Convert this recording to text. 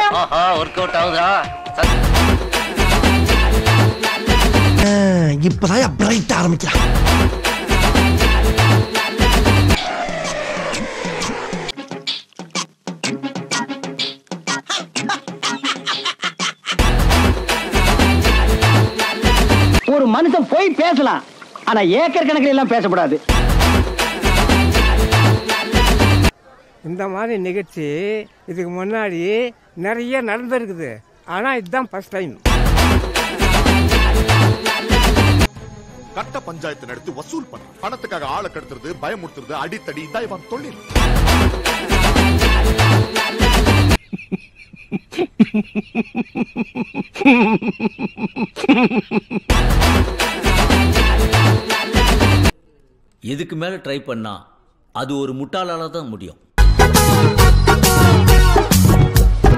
madam ஆஹா work out ஆகுதா இப்பதான் bright ஆரம்பிக்கிறான் ஒரு மனுஷன் போய் பேசலாம் ஆனா ஏக்கர் கணக்கில் எல்லாம் பேசக்கூடாது இந்த மாதிரி நிகழ்ச்சி இதுக்கு முன்னாடி நிறைய நடந்திருக்குது ஆனால் இதுதான் ஃபர்ஸ்ட் டைம் கட்ட பஞ்சாயத்து நடத்தி வசூல் பண்ண பணத்துக்காக ஆளை கடத்துறது பயமுறுத்துறது அடித்தடி இதான் இவன் தொழில் இதுக்கு மேல ட்ரை பண்ணா அது ஒரு முட்டாளால தான் முடியும்